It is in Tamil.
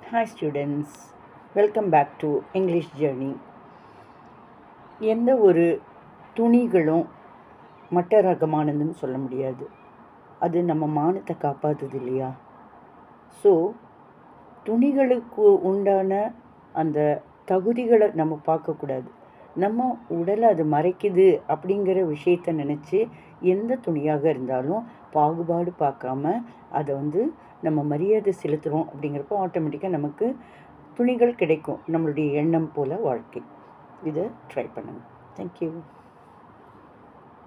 Hi students, welcome back to English Journey. எந்த ஒரு துணிகளும் மட்ட ரகமானதுன்னு சொல்ல முடியாது அது நம்ம மானத்தை காப்பாற்றுது இல்லையா ஸோ துணிகளுக்கு உண்டான அந்த தகுதிகளை நம்ம பார்க்கக்கூடாது நம்ம உடலை அது மறைக்குது அப்படிங்கிற விஷயத்த நினச்சி எந்த துணியாக இருந்தாலும் பாகுபாடு பார்க்காம அதை வந்து நம்ம மரியாதை செலுத்துகிறோம் அப்படிங்கிறப்போ ஆட்டோமேட்டிக்காக நமக்கு துணிகள் கிடைக்கும் நம்மளுடைய எண்ணம் போல் வாழ்க்கை இதை ட்ரை பண்ணுங்கள் தேங்க்யூ